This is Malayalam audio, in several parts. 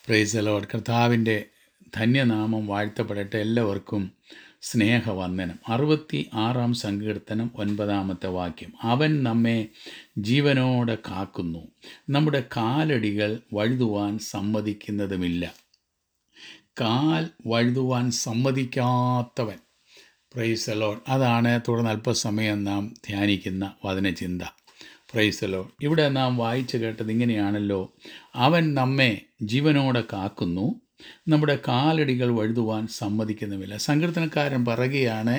പ്രൈസ് ലോഡ് കർത്താവിൻ്റെ ധന്യനാമം വാഴ്ത്തപ്പെടട്ടെ എല്ലാവർക്കും സ്നേഹവന്ദനം അറുപത്തി ആറാം സങ്കീർത്തനം ഒൻപതാമത്തെ വാക്യം അവൻ നമ്മെ ജീവനോടെ കാക്കുന്നു നമ്മുടെ കാലടികൾ വഴുതുവാൻ സമ്മതിക്കുന്നതുമില്ല കാൽ വഴുതുവാൻ സമ്മതിക്കാത്തവൻ പ്രൈസ് ലോഡ് അതാണ് തുടർന്ന് അല്പസമയം നാം ധ്യാനിക്കുന്ന വചനചിന്ത പ്രൈസ് ലോഡ് ഇവിടെ നാം വായിച്ചു കേട്ടത് ഇങ്ങനെയാണല്ലോ അവൻ നമ്മെ ജീവനോടെ കാക്കുന്നു നമ്മുടെ കാലടികൾ വഴുതുവാൻ സമ്മതിക്കുന്നുമില്ല സങ്കീർത്തനക്കാരൻ പറയുകയാണ്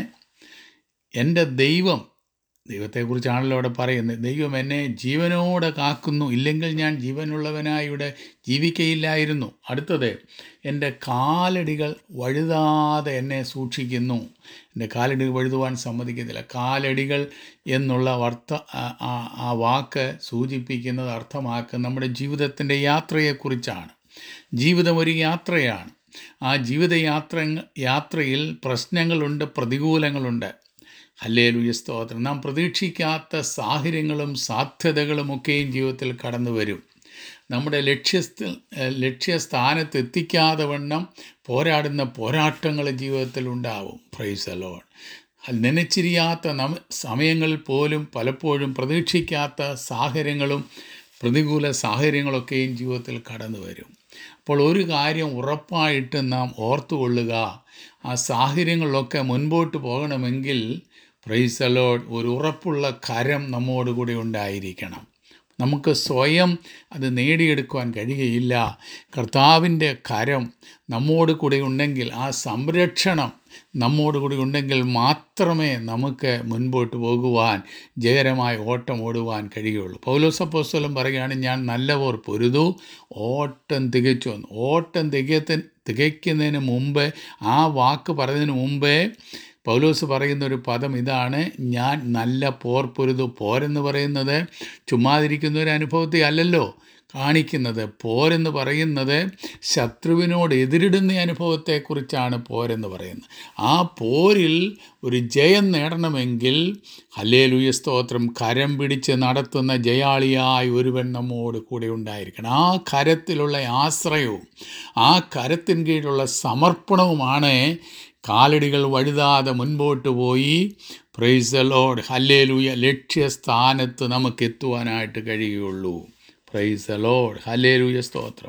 എൻ്റെ ദൈവം ദൈവത്തെക്കുറിച്ചാണല്ലോ അവിടെ പറയുന്നത് ദൈവം എന്നെ ജീവനോടെ കാക്കുന്നു ഇല്ലെങ്കിൽ ഞാൻ ജീവനുള്ളവനായി ഇവിടെ ജീവിക്കയില്ലായിരുന്നു അടുത്തത് എൻ്റെ കാലടികൾ വഴുതാതെ എന്നെ സൂക്ഷിക്കുന്നു എൻ്റെ കാലടികൾ വഴുതുവാൻ സമ്മതിക്കുന്നില്ല കാലടികൾ എന്നുള്ള വർത്ത ആ- ആ- ആ വാക്ക് സൂചിപ്പിക്കുന്നത് അർത്ഥമാക്കുന്നത് നമ്മുടെ ജീവിതത്തിൻ്റെ യാത്രയെക്കുറിച്ചാണ് ജീവിതം ഒരു യാത്രയാണ് ആ ജീവിതയാത്ര യാത്രയിൽ പ്രശ്നങ്ങളുണ്ട് പ്രതികൂലങ്ങളുണ്ട് ഹല്ലേലൂയ സ്തോത്രം നാം പ്രതീക്ഷിക്കാത്ത സാഹചര്യങ്ങളും സാധ്യതകളുമൊക്കെയും ജീവിതത്തിൽ കടന്നു വരും നമ്മുടെ ലക്ഷ്യസ്ഥ ലക്ഷ്യസ്ഥാനത്ത് എത്തിക്കാതെ വണ്ണം പോരാടുന്ന പോരാട്ടങ്ങൾ ജീവിതത്തിൽ ഉണ്ടാവും പ്രൈസ് അലോൺ നനച്ചിരിയാത്ത നമ സമയങ്ങളിൽ പോലും പലപ്പോഴും പ്രതീക്ഷിക്കാത്ത സാഹചര്യങ്ങളും പ്രതികൂല സാഹചര്യങ്ങളൊക്കെയും ജീവിതത്തിൽ കടന്നു വരും അപ്പോൾ ഒരു കാര്യം ഉറപ്പായിട്ട് നാം ഓർത്തുകൊള്ളുക ആ സാഹചര്യങ്ങളിലൊക്കെ മുൻപോട്ട് പോകണമെങ്കിൽ പ്രൈസ് അലോഡ് ഒരു ഉറപ്പുള്ള കരം നമ്മോടുകൂടി ഉണ്ടായിരിക്കണം നമുക്ക് സ്വയം അത് നേടിയെടുക്കുവാൻ കഴിയുകയില്ല കർത്താവിൻ്റെ കരം നമ്മോട് കൂടി ഉണ്ടെങ്കിൽ ആ സംരക്ഷണം നമ്മോട് കൂടി ഉണ്ടെങ്കിൽ മാത്രമേ നമുക്ക് മുൻപോട്ട് പോകുവാൻ ജയകരമായ ഓട്ടം ഓടുവാൻ കഴിയുള്ളൂ പൗലോസപ്പോസ്തലം പറയുകയാണ് ഞാൻ നല്ലവർ പൊരുതു ഓട്ടം തികച്ചു എന്ന്. ഓട്ടം തികയത്തിന് തികയ്ക്കുന്നതിന് മുമ്പ് ആ വാക്ക് പറയുന്നതിന് മുമ്പേ പൗലോസ് പറയുന്ന ഒരു പദം ഇതാണ് ഞാൻ നല്ല പോർ പൊരുതു പോരെന്ന് പറയുന്നത് ചുമ്മാതിരിക്കുന്ന ഒരു അനുഭവത്തെ അല്ലല്ലോ കാണിക്കുന്നത് പോരെന്ന് പറയുന്നത് ശത്രുവിനോട് എതിരിടുന്ന അനുഭവത്തെക്കുറിച്ചാണ് പോരെന്ന് പറയുന്നത് ആ പോരിൽ ഒരു ജയം നേടണമെങ്കിൽ ഹല്ലേലൂയ സ്തോത്രം കരം പിടിച്ച് നടത്തുന്ന ജയാളിയായി ഒരുവൻ നമ്മോട് കൂടെ ഉണ്ടായിരിക്കണം ആ കരത്തിലുള്ള ആശ്രയവും ആ കരത്തിൻ കീഴിലുള്ള സമർപ്പണവുമാണ് കാലടികൾ വഴുതാതെ മുൻപോട്ട് പോയി പ്രൈസ് ലോഡ് ഹല്ലേലൂയ ലക്ഷ്യസ്ഥാനത്ത് നമുക്ക് എത്തുവാനായിട്ട് കഴിയുകയുള്ളൂ പ്രൈസ് ലോഡ് ഹല്ലേലൂയ സ്തോത്രം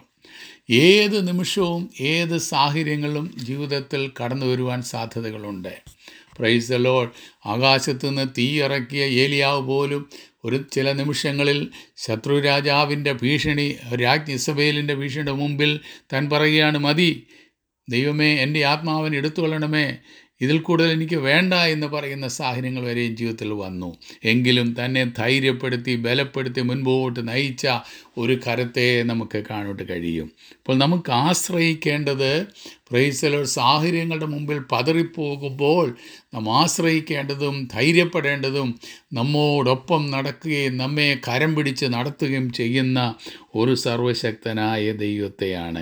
ഏത് നിമിഷവും ഏത് സാഹചര്യങ്ങളും ജീവിതത്തിൽ കടന്നു വരുവാൻ സാധ്യതകളുണ്ട് പ്രൈസ് ലോഡ് ആകാശത്ത് നിന്ന് തീ ഇറക്കിയ ഏലിയാവ് പോലും ഒരു ചില നിമിഷങ്ങളിൽ ശത്രു രാജാവിൻ്റെ ഭീഷണി രാജ്ഞി ഇസബേലിൻ്റെ ഭീഷണിയുടെ മുമ്പിൽ താൻ പറയുകയാണ് മതി ദൈവമേ എൻ്റെ ആത്മാവിനെ എടുത്തുകൊള്ളണമേ ഇതിൽ കൂടുതൽ എനിക്ക് വേണ്ട എന്ന് പറയുന്ന സാഹചര്യങ്ങൾ വരെയും ജീവിതത്തിൽ വന്നു എങ്കിലും തന്നെ ധൈര്യപ്പെടുത്തി ബലപ്പെടുത്തി മുൻപോട്ട് നയിച്ച ഒരു കരത്തെ നമുക്ക് കാണോട്ട് കഴിയും അപ്പോൾ നമുക്ക് ആശ്രയിക്കേണ്ടത് പ്രൈസലോ സാഹചര്യങ്ങളുടെ മുമ്പിൽ പതറിപ്പോകുമ്പോൾ നാം ആശ്രയിക്കേണ്ടതും ധൈര്യപ്പെടേണ്ടതും നമ്മോടൊപ്പം നടക്കുകയും നമ്മെ കരം പിടിച്ച് നടത്തുകയും ചെയ്യുന്ന ഒരു സർവശക്തനായ ദൈവത്തെയാണ്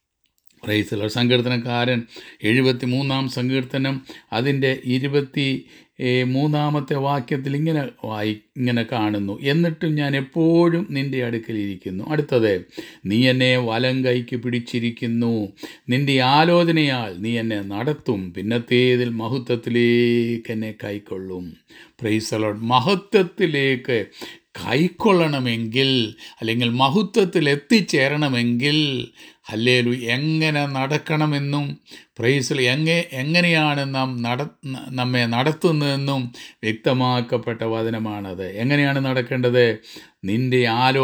പ്രൈസലോ സങ്കീർത്തനക്കാരൻ എഴുപത്തി മൂന്നാം സങ്കീർത്തനം അതിൻ്റെ ഇരുപത്തി ഏ, മൂന്നാമത്തെ വാക്യത്തിൽ ഇങ്ങനെ വായി ഇങ്ങനെ കാണുന്നു എന്നിട്ടും ഞാൻ എപ്പോഴും നിൻ്റെ അടുക്കലിരിക്കുന്നു അടുത്തത് നീ എന്നെ വലം കൈക്ക് പിടിച്ചിരിക്കുന്നു നിൻ്റെ ആലോചനയാൽ നീ എന്നെ നടത്തും പിന്നത്തേതിൽ മഹത്വത്തിലേക്ക് എന്നെ കൈക്കൊള്ളും പ്രൈസലോഡ് മഹത്വത്തിലേക്ക് കൈക്കൊള്ളണമെങ്കിൽ അല്ലെങ്കിൽ മഹത്വത്തിൽ എത്തിച്ചേരണമെങ്കിൽ അല്ലേലു എങ്ങനെ നടക്കണമെന്നും പ്രൈസിൽ എങ്ങനെ എങ്ങനെയാണ് നാം നട നമ്മെ നടത്തുന്നതെന്നും വ്യക്തമാക്കപ്പെട്ട വചനമാണത് എങ്ങനെയാണ് നടക്കേണ്ടത് നിന്റെ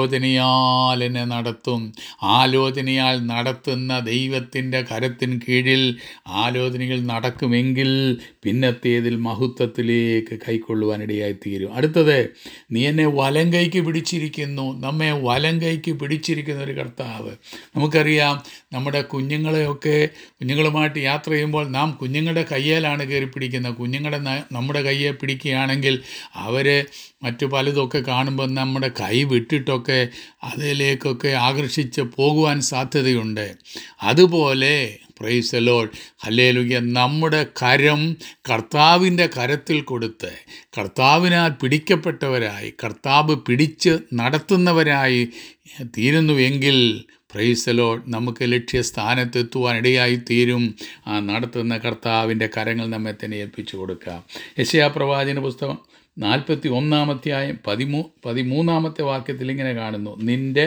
ആലോചനയാൽ എന്നെ നടത്തും ആലോചനയാൽ നടത്തുന്ന ദൈവത്തിൻ്റെ കരത്തിന് കീഴിൽ ആലോചനകൾ നടക്കുമെങ്കിൽ പിന്നത്തേതിൽ മഹത്വത്തിലേക്ക് കൈക്കൊള്ളുവാനിടയായിത്തീരും അടുത്തത് നീ എന്നെ വലം കൈക്ക് പിടിച്ചിരിക്കുന്നു നമ്മെ വലം കൈക്ക് പിടിച്ചിരിക്കുന്ന ഒരു കർത്താവ് നമുക്കറിയാം നമ്മുടെ കുഞ്ഞുങ്ങളെയൊക്കെ കുഞ്ഞുങ്ങളുമായിട്ട് യാത്ര ചെയ്യുമ്പോൾ നാം കുഞ്ഞുങ്ങളുടെ കയ്യേലാണ് കയറി പിടിക്കുന്നത് കുഞ്ഞുങ്ങളുടെ ന- നമ്മുടെ കയ്യെ പിടിക്കുകയാണെങ്കിൽ അവർ മറ്റു പലതൊക്കെ കാണുമ്പോൾ നമ്മുടെ കൈ വിട്ടിട്ടൊക്കെ അതിലേക്കൊക്കെ ആകർഷിച്ച് പോകുവാൻ സാധ്യതയുണ്ട് അതുപോലെ പ്രൈസ് ലോഡ് ഹല്ലേലൂയ നമ്മുടെ കരം കർത്താവിൻ്റെ കരത്തിൽ കൊടുത്ത് കർത്താവിനാൽ പിടിക്കപ്പെട്ടവരായി കർത്താവ് പിടിച്ച് നടത്തുന്നവരായി തീരുന്നുവെങ്കിൽ പ്രൈസലോ നമുക്ക് ലക്ഷ്യസ്ഥാനത്തെത്തുവാൻ ഇടയായി തീരും ആ നടത്തുന്ന കർത്താവിൻ്റെ കരങ്ങൾ നമ്മെ തന്നെ ഏൽപ്പിച്ചു കൊടുക്കാം യശയാ പ്രവാചന പുസ്തകം നാൽപ്പത്തി ഒന്നാമത്തെയായും പതിമൂ പതിമൂന്നാമത്തെ വാക്യത്തിൽ ഇങ്ങനെ കാണുന്നു നിന്റെ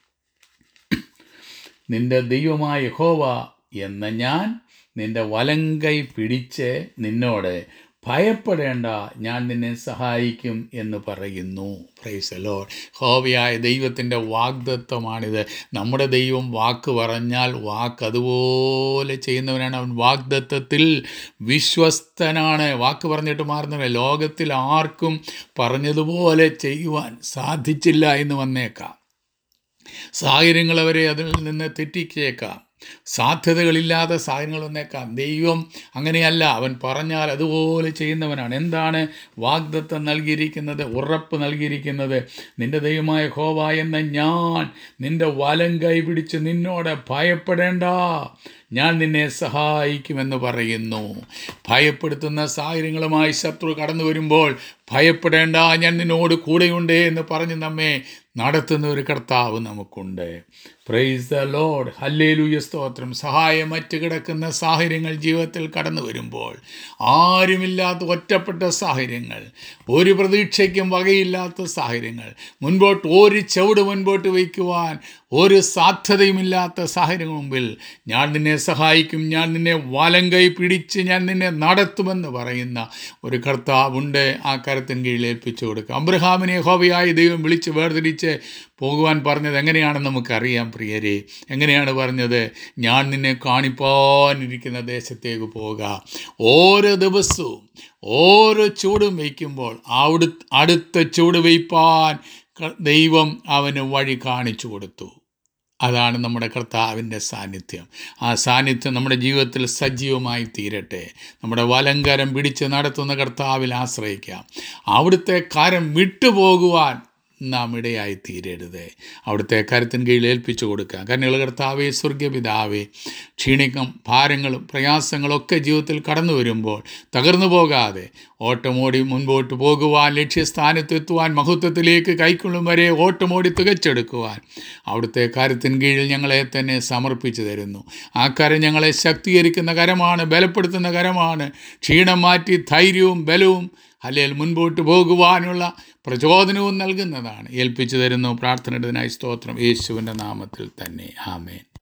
നിന്റെ ദൈവമായ യഹോവ എന്ന ഞാൻ നിന്റെ വലങ്കൈ പിടിച്ച് നിന്നോട് ഭയപ്പെടേണ്ട ഞാൻ നിന്നെ സഹായിക്കും എന്ന് പറയുന്നു പ്രൈസലോ ഹോവയായ ദൈവത്തിൻ്റെ വാഗ്ദത്വമാണിത് നമ്മുടെ ദൈവം വാക്ക് പറഞ്ഞാൽ വാക്ക് അതുപോലെ ചെയ്യുന്നവനാണ് അവൻ വാഗ്ദത്വത്തിൽ വിശ്വസ്തനാണ് വാക്ക് പറഞ്ഞിട്ട് മാറുന്നില്ല ലോകത്തിൽ ആർക്കും പറഞ്ഞതുപോലെ ചെയ്യുവാൻ സാധിച്ചില്ല എന്ന് വന്നേക്കാം സാഹചര്യങ്ങൾ അവരെ അതിൽ നിന്ന് തെറ്റിച്ചേക്കാം സാധ്യതകളില്ലാത്ത സാഹചര്യങ്ങൾ വന്നേക്കാം ദൈവം അങ്ങനെയല്ല അവൻ പറഞ്ഞാൽ അതുപോലെ ചെയ്യുന്നവനാണ് എന്താണ് വാഗ്ദത്തം നൽകിയിരിക്കുന്നത് ഉറപ്പ് നൽകിയിരിക്കുന്നത് നിന്റെ ദൈവമായ ഹോവ എന്ന ഞാൻ നിന്റെ വലം കൈ പിടിച്ച് നിന്നോട് ഭയപ്പെടേണ്ട ഞാൻ നിന്നെ സഹായിക്കുമെന്ന് പറയുന്നു ഭയപ്പെടുത്തുന്ന സാഹചര്യങ്ങളുമായി ശത്രു കടന്നു വരുമ്പോൾ ഭയപ്പെടേണ്ട ഞാൻ നിന്നോട് കൂടെയുണ്ട് എന്ന് പറഞ്ഞ് നമ്മെ നടത്തുന്ന ഒരു കർത്താവ് നമുക്കുണ്ട് പ്രൈസ് ദ ലോഡ് ഹല്ലേലൂയ സ്തോത്രം സഹായമറ്റ് കിടക്കുന്ന സാഹചര്യങ്ങൾ ജീവിതത്തിൽ കടന്നു വരുമ്പോൾ ആരുമില്ലാത്ത ഒറ്റപ്പെട്ട സാഹചര്യങ്ങൾ ഒരു പ്രതീക്ഷയ്ക്കും വകയില്ലാത്ത സാഹചര്യങ്ങൾ മുൻപോട്ട് ഒരു ചവിട് മുൻപോട്ട് വയ്ക്കുവാൻ ഒരു സാധ്യതയുമില്ലാത്ത സാഹചര്യം മുമ്പിൽ ഞാൻ നിന്നെ സഹായിക്കും ഞാൻ നിന്നെ വലം കൈ പിടിച്ച് ഞാൻ നിന്നെ നടത്തുമെന്ന് പറയുന്ന ഒരു കർത്താവുണ്ട് ആ കരത്തിൻ കീഴിൽ ഏൽപ്പിച്ചു കൊടുക്കുക അബ്രഹാമിനെ ഹോവയായി ദൈവം വിളിച്ച് വേർതിരിച്ച് പോകുവാൻ പറഞ്ഞത് എങ്ങനെയാണെന്ന് നമുക്കറിയാം പ്രിയരെ എങ്ങനെയാണ് പറഞ്ഞത് ഞാൻ നിന്നെ കാണിപ്പാനിരിക്കുന്ന ദേശത്തേക്ക് പോവുക ഓരോ ദിവസവും ഓരോ ചൂടും വയ്ക്കുമ്പോൾ അവിടു അടുത്ത ചൂട് വയ്പ്പാൻ ക- ദൈവം അവന് വഴി കാണിച്ചു കൊടുത്തു അതാണ് നമ്മുടെ കർത്താവിൻ്റെ സാന്നിധ്യം ആ സാന്നിധ്യം നമ്മുടെ ജീവിതത്തിൽ സജീവമായി തീരട്ടെ നമ്മുടെ വലങ്കരം പിടിച്ച് നടത്തുന്ന കർത്താവിൽ ആശ്രയിക്കാം അവിടുത്തെ കരം വിട്ടുപോകുവാൻ നാം ഇടയായി തീരരുത് അവിടുത്തെ കരത്തിൻ കീഴിൽ ഏൽപ്പിച്ചു കൊടുക്കുക കരുണയുള്ള കർത്താവേ സ്വർഗപിതാവേ ക്ഷീണിക്കും ഭാരങ്ങളും പ്രയാസങ്ങളൊക്കെ ജീവിതത്തിൽ കടന്നു വരുമ്പോൾ തകർന്നു പോകാതെ ഓട്ടമോടി മുൻപോട്ട് പോകുവാൻ ലക്ഷ്യസ്ഥാനത്തെത്തുവാൻ മഹത്വത്തിലേക്ക് കൈക്കൊള്ളും വരെ ഓട്ടമോടി തികച്ചെടുക്കുവാൻ അവിടുത്തെ കരത്തിൻ കീഴിൽ ഞങ്ങളെ തന്നെ സമർപ്പിച്ചു തരുന്നു ആ കരം ഞങ്ങളെ ശക്തീകരിക്കുന്ന കരമാണ് ബലപ്പെടുത്തുന്ന കരമാണ് ക്ഷീണം മാറ്റി ധൈര്യവും ബലവും അല്ലെങ്കിൽ മുൻപോട്ട് പോകുവാനുള്ള പ്രചോദനവും നൽകുന്നതാണ് ഏൽപ്പിച്ചു തരുന്നു പ്രാർത്ഥനയുടേതിനായി സ്തോത്രം യേശുവിൻ്റെ നാമത്തിൽ തന്നെ ആമേൻ